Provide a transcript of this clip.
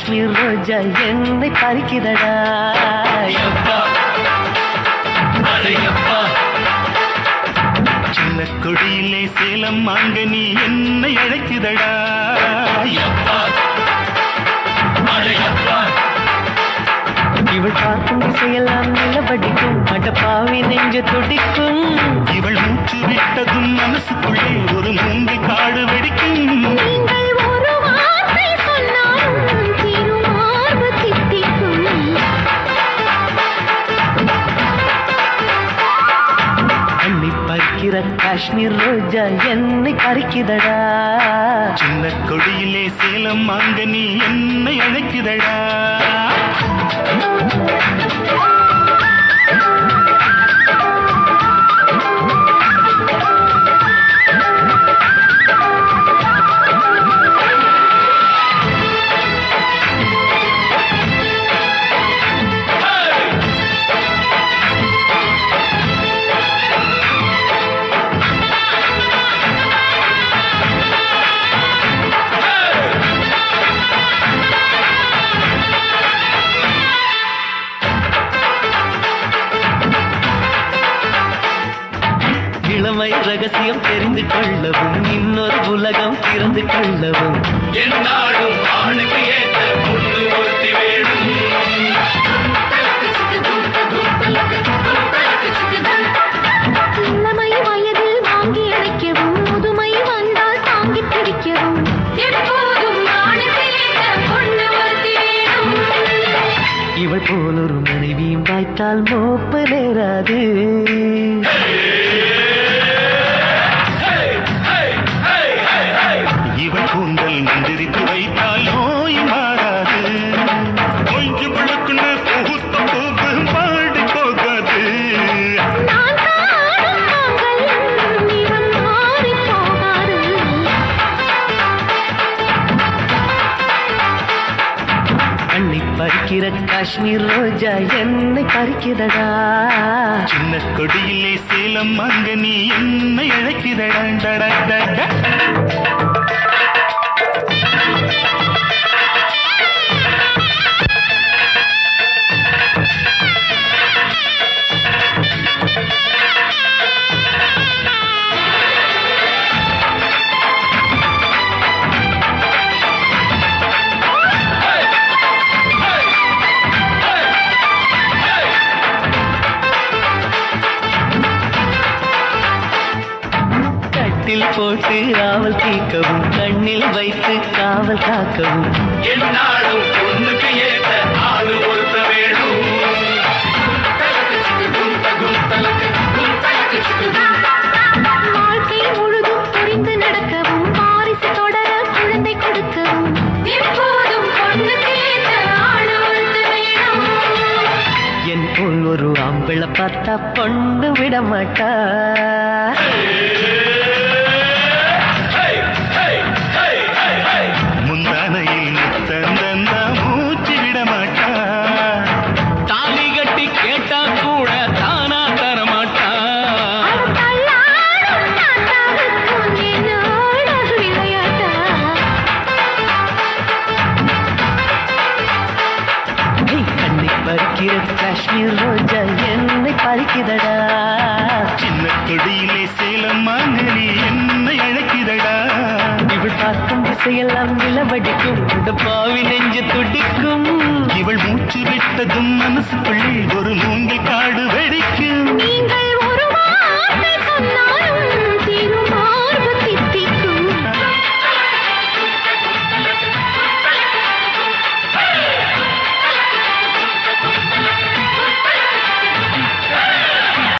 காஷ்மீர் ரோஜா என்னை பறிக்குதடா ஐயப்பா அடையப்பா சின்ன கொடியிலே சேலம் மாங்கனி என்னை அழைக்குதடா ஐயப்பா அடையப்பா இவள் பார்க்கும் திசையெல்லாம் நிலவடிக்கும் அடப்பாவி நெஞ்சு துடிக்கும் இவள் மூச்சு விட்டதும் மனசுக்குள்ளே ஒரு மூங்கி காடு வெடிக்கும் நீங்கள் ஒரு வார்த்தை சொன்னாலும் திருமார்பு தித்திக்கும் அள்ளி பறிக்கிற காஷ்மீர் ரோஜா என்னை பறிக்குதடா சின்ன கொடியிலே சேலம் மாங்கனி என்னை அழைக்குதடா இளமை ரகசியம் தெரிந்து கொள்ளவும் இன்னொரு உலகம் திறந்து கொள்ளவும் என்னாலும் ஆணுக்கு ஏற்ற பொண்ணு ஒருத்தி வேணும் இளமை வயதில் வாங்கி அழைக்கவும் முதுமை வந்தால் தாங்கி பிடிக்கவும் எப்போதும் நானுக்கு ஏற்ற பொண்ணு ஒருத்தி வேணும் இவள் போல் ஒரு மனைவியும் வாய்த்தால் மோப்ப நேராது இவள் கூந்தல் மந்திரித்து வைத்தால் நோய் மாறாது கொஞ்சம் பழக்குன்னு பூத்த பூப்பு பாடி போகாது நான் காணும் மாங்கல்யம் நிறம் மாறிப் போகாது அள்ளி பறிக்கிற காஷ்மீர் ரோஜா என்னை பறிக்குதடா சின்ன கொடியிலே சேலம் மாங்கனி என்னை அழைக்குதடா டடா, டடா. கட்டில் போட்டு ஆவல் தீர்க்கவும் கண்ணில் வைத்து காவல் காக்கவும் என்னாலும் பொண்ணுக்கு ஏற்ற ஆளு ஒருத்த வேணும் வாழ்க்கை முழுதும் புரிந்து நடக்கவும் வாரிசு தொடர குழந்தை கொடுக்கவும் எப்போதும் பொண்ணுக்கு ஏற்ற ஆளு ஒருத்தி வேணும் என் போல் ஒரு ஆம்பிளை பார்த்தா பொண்ணு விட மாட்டா முந்தானையில் முத்தந்தந்த மூச்சு விட மாட்டா தாலி கட்டி கேட்டா கூட தானா தர மாட்டா அவள் தள்ளாடும் தாத்தாவுக்கும் என்னோட விளையாட்டா நீ கண்ணை பறிக்கிற காஷ்மீர் ரோஜா என்னை பறிக்குதடா சின்ன கொடியிலே சேலம் மாங்கனி என்னை அழைக்குதடா இவள் பார்க்கும் திசையெல்லாம் நிலவடிக்கும் இந்த பாவி நெஞ்சு துடிக்கும் இவள் மூச்சு விட்டதும் மனசுக்குள்ளே ஒரு மூங்கை காடு வெடிக்கும் நீங்கள்